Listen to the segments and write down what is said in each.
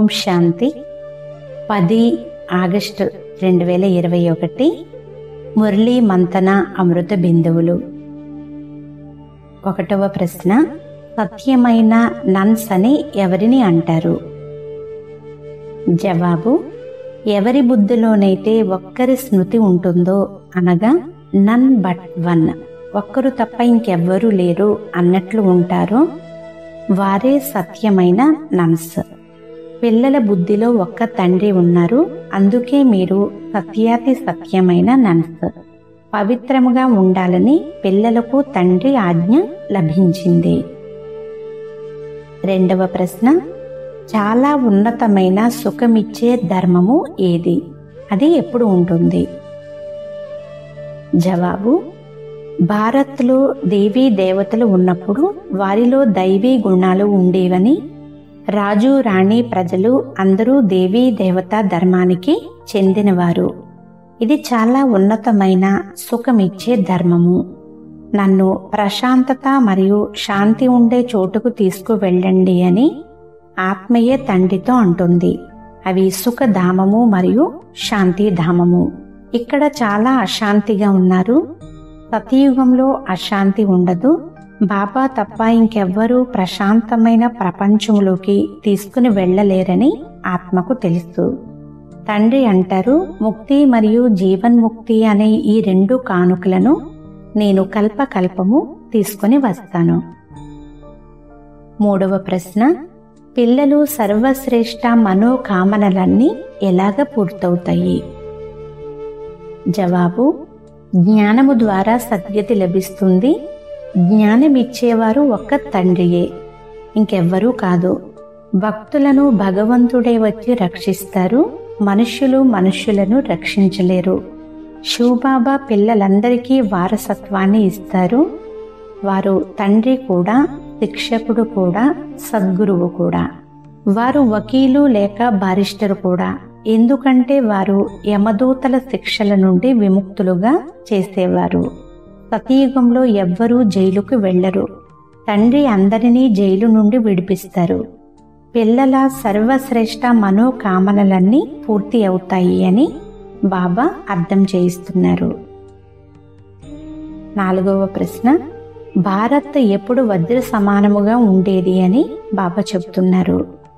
ఓం శాంతి పది ఆగస్టు రెండు వేల ఇరవై ఒకటి మురళీ మంతన అమృత బిందువులు ఒకటవ ప్రశ్న సత్యమైన నన్స్ అని ఎవరిని అంటారు జవాబు ఎవరి బుద్ధిలోనైతే ఒక్కరి స్మృతి ఉంటుందో అనగా నన్ బట్ వన్ ఒక్కరు తప్ప ఇంకెవ్వరూ లేరు అన్నట్లు ఉంటారో వారే సత్యమైన నన్స్ పిల్లల బుద్ధిలో ఒక్క తండ్రి ఉన్నారు అందుకే మీరు సత్యాతి సత్యమైన నన్స్ పవిత్రముగా ఉండాలని పిల్లలకు తండ్రి ఆజ్ఞ లభించింది రెండవ ప్రశ్న చాలా ఉన్నతమైన సుఖమిచ్చే ధర్మము ఏది అది ఎప్పుడు ఉంటుంది జవాబు భారత్లో దేవీ దేవతలు ఉన్నప్పుడు వారిలో దైవీ గుణాలు ఉండేవని రాజు రాణి ప్రజలు అందరూ దేవీ దేవతా ధర్మానికి చెందినవారు ఇది చాలా ఉన్నతమైన సుఖమిచ్చే ధర్మము నన్ను ప్రశాంతత మరియు శాంతి ఉండే చోటుకు తీసుకువెళ్ళండి అని ఆత్మయే తండ్రితో అంటుంది అవి సుఖధామము మరియు శాంతిధామము ఇక్కడ చాలా అశాంతిగా ఉన్నారు సతయుగంలో అశాంతి ఉండదు బాబా తప్ప ఇంకెవ్వరూ ప్రశాంతమైన ప్రపంచంలోకి తీసుకుని వెళ్ళలేరని ఆత్మకు తెలుసు తండ్రి అంటారు ముక్తి మరియు జీవన్ముక్తి అనే ఈ రెండు కానుకలను నేను కల్పకల్పము తీసుకుని వస్తాను మూడవ ప్రశ్న పిల్లలు సర్వశ్రేష్ట మనోకామనలన్నీ ఎలాగ పూర్తవుతాయి జవాబు జ్ఞానము ద్వారా సద్గతి లభిస్తుంది జ్ఞానమిచ్చేవారు ఒక్క తండ్రియే ఇంకెవ్వరూ కాదు భక్తులను భగవంతుడే వచ్చి రక్షిస్తారు మనుష్యులు మనుష్యులను రక్షించలేరు శివబాబా పిల్లలందరికీ వారసత్వాన్ని ఇస్తారు వారు తండ్రి కూడా శిక్షకుడు కూడా సద్గురువు కూడా వారు వకీలు లేక బారిస్టర్ కూడా ఎందుకంటే వారు యమదూతల శిక్షల నుండి విముక్తులుగా చేసేవారు సతయుగంలో ఎవ్వరూ జైలుకు వెళ్లరు తండ్రి అందరినీ జైలు నుండి విడిపిస్తారు పిల్లల సర్వశ్రేష్ట మనోకామనలన్నీ పూర్తి అవుతాయి అని బాబా అర్థం చేయిస్తున్నారు నాలుగవ ప్రశ్న భారత్ ఎప్పుడు వజ్ర సమానముగా ఉండేది అని బాబా చెబుతున్నారు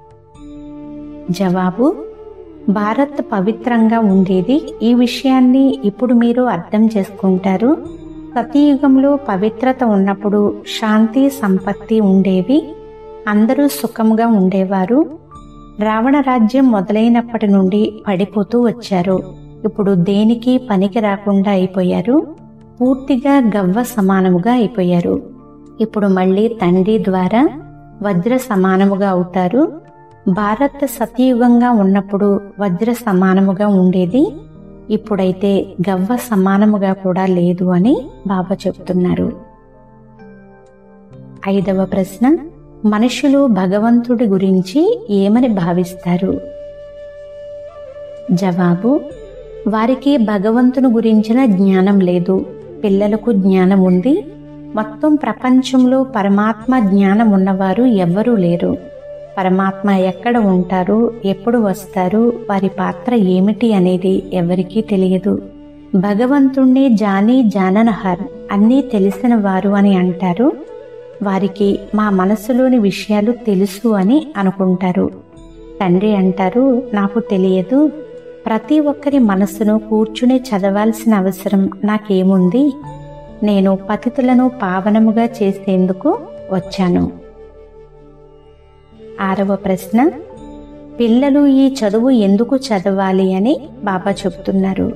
జవాబు భారత్ పవిత్రంగా ఉండేది ఈ విషయాన్ని ఇప్పుడు మీరు అర్థం చేసుకుంటారు సతయుగంలో పవిత్రత ఉన్నప్పుడు శాంతి సంపత్తి ఉండేవి అందరూ సుఖంగా ఉండేవారు రావణ రాజ్యం మొదలైనప్పటి నుండి పడిపోతూ వచ్చారు ఇప్పుడు దేనికి పనికి రాకుండా అయిపోయారు పూర్తిగా గవ్వ సమానముగా అయిపోయారు ఇప్పుడు మళ్ళీ తండ్రి ద్వారా వజ్ర సమానముగా అవుతారు భారత్ సతయుగంగా ఉన్నప్పుడు వజ్ర సమానముగా ఉండేది ఇప్పుడైతే గవ్వ సమానముగా కూడా లేదు అని బాబా చెప్తున్నారు ఐదవ ప్రశ్న మనుషులు భగవంతుడి గురించి ఏమని భావిస్తారు జవాబు వారికి భగవంతుని గురించిన జ్ఞానం లేదు పిల్లలకు జ్ఞానం ఉంది మొత్తం ప్రపంచంలో పరమాత్మ జ్ఞానం ఉన్నవారు ఎవ్వరూ లేరు పరమాత్మ ఎక్కడ ఉంటారు ఎప్పుడు వస్తారు వారి పాత్ర ఏమిటి అనేది ఎవరికీ తెలియదు భగవంతుణ్ణి జానీ జాననహర్ అన్నీ తెలిసిన వారు అని అంటారు వారికి మా మనసులోని విషయాలు తెలుసు అని అనుకుంటారు తండ్రి అంటారు నాకు తెలియదు ప్రతి ఒక్కరి మనసును కూర్చుని చదవాల్సిన అవసరం నాకేముంది నేను పతితులను పావనముగా చేసేందుకు వచ్చాను ఆరవ ప్రశ్న పిల్లలు ఈ చదువు ఎందుకు చదవాలి అని బాబా చెబుతున్నారు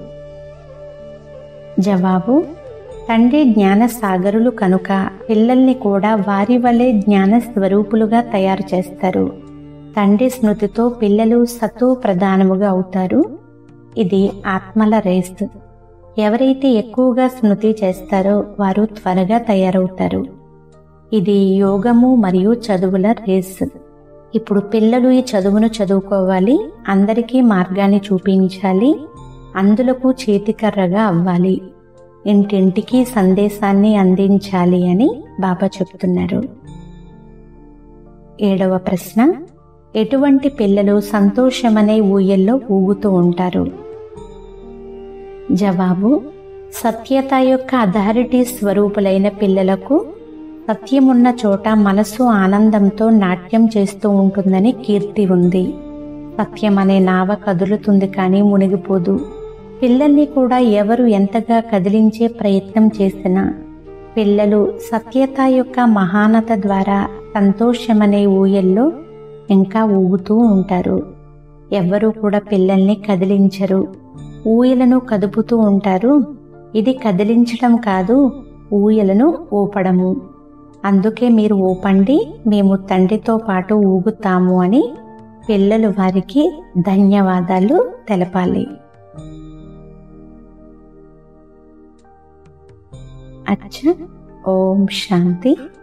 జవాబు తండ్రి జ్ఞాన సాగరులు కనుక పిల్లల్ని కూడా వారి వలె జ్ఞాన స్వరూపులుగా తయారు చేస్తారు తండ్రి స్మృతితో పిల్లలు సతో ప్రధానముగా అవుతారు ఇది ఆత్మల రేస్ ఎవరైతే ఎక్కువగా స్మృతి చేస్తారో వారు త్వరగా తయారవుతారు ఇది యోగము మరియు చదువుల రేస్ ఇప్పుడు పిల్లలు ఈ చదువును చదువుకోవాలి అందరికీ మార్గాన్ని చూపించాలి అందులకు చేతికర్రగా అవ్వాలి ఇంటింటికి సందేశాన్ని అందించాలి అని బాబా చెప్తున్నారు ఏడవ ప్రశ్న ఎటువంటి పిల్లలు సంతోషమనే ఊయల్లో ఊగుతూ ఉంటారు జవాబు సత్యత యొక్క అథారిటీ స్వరూపులైన పిల్లలకు సత్యమున్న చోట మనసు ఆనందంతో నాట్యం చేస్తూ ఉంటుందని కీర్తి ఉంది సత్యం అనే నావ కదులుతుంది కానీ మునిగిపోదు పిల్లల్ని కూడా ఎవరు ఎంతగా కదిలించే ప్రయత్నం చేసినా పిల్లలు సత్యత యొక్క మహానత ద్వారా సంతోషమనే ఊయల్లో ఇంకా ఊగుతూ ఉంటారు ఎవ్వరూ కూడా పిల్లల్ని కదిలించరు ఊయలను కదుపుతూ ఉంటారు ఇది కదిలించడం కాదు ఊయలను ఊపడము అందుకే మీరు ఊపండి మేము తండ్రితో పాటు ఊగుతాము అని పిల్లలు వారికి ధన్యవాదాలు తెలపాలి అచ్చ ఓం శాంతి